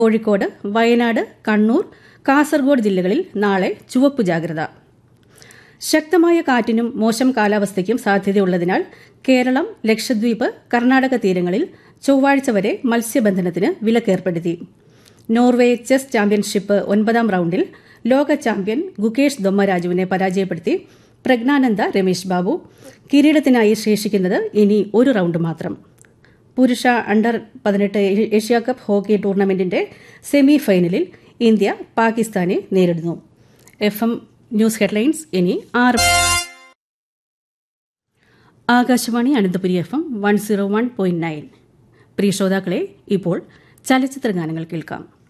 കോഴിക്കോട് വയനാട് കണ്ണൂർ കാസർഗോഡ് ജില്ലകളിൽ നാളെ ചുവപ്പ് ജാഗ്രത ശക്തമായ കാറ്റിനും മോശം കാലാവസ്ഥയ്ക്കും സാധ്യതയുള്ളതിനാൽ കേരളം ലക്ഷദ്വീപ് കർണാടക തീരങ്ങളിൽ ചൊവ്വാഴ്ച വരെ മത്സ്യബന്ധനത്തിന് വിലക്കേർപ്പെടുത്തി നോർവേ ചെസ് ചാമ്പ്യൻഷിപ്പ് ഒൻപതാം റൌണ്ടിൽ ലോക ചാമ്പ്യൻ ഗുകേഷ് ദൊമ്മരാജുവിനെ പരാജയപ്പെടുത്തി പ്രജ്ഞാനന്ദ രമേശ് ബാബു കിരീടത്തിനായി ശേഷിക്കുന്നത് ഇനി ഒരു റൌണ്ട് മാത്രം പുരുഷ അണ്ടർ പതിനെട്ട് ഏഷ്യാകപ്പ് ഹോക്കി ടൂർണമെന്റിന്റെ സെമി ഫൈനലിൽ ഇന്ത്യ പാകിസ്ഥാനെ നേരിടുന്നു എഫ് എം ന്യൂസ് ഹെഡ്ലൈൻസ് ഇനി ആറ് Akashvani Ananthapuri F M one zero one point nine പ്രിയ ശ്രോതാക്കളെ ഇപ്പോൾ ചലച്ചിത്ര ഗാനങ്ങൾ കേൾക്കാം